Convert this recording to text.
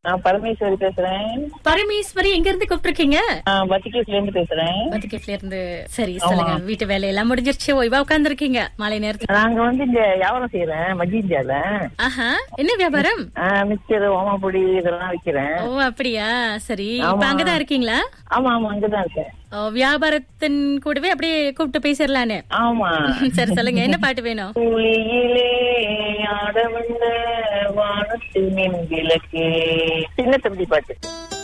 நான் பரமேஸ்வரி பேசுறேன் பரமேஸ்வரி எங்க இருந்து கூப்பிட்டுருக்கீங்க பத்திகேஸ்ல இருந்து பேசுறேன் பத்துக்கேஃப்ல இருந்து சரி சொல்லுங்க வீட்டு வேலையெல்லாம் முடிஞ்சிருச்சு ஓய்வா உட்கார்ந்து மாலை நேரத்துல நாங்க வந்து இங்க வியாபாரம் செய்யறேன் மஜிந்தியால ஆஹா என்ன வியாபாரம் மிக்சர் ஓமப்பொடி இதெல்லாம் விக்கிறேன் ஓ அப்படியா சரி இப்ப அங்கதான் இருக்கீங்களா ஆமா ஆமா அங்கதான் இருக்கேன் ஓ, வியாபாரத்தின் கூடவே அப்படியே கூப்பிட்டு பேசிடலான்னு ஆமா சரி சொல்லுங்க என்ன பாட்டு வேணும் புலியிலே ஆட வந்த வானத்து மின் விளக்கே சின்ன தம்பி பாட்டு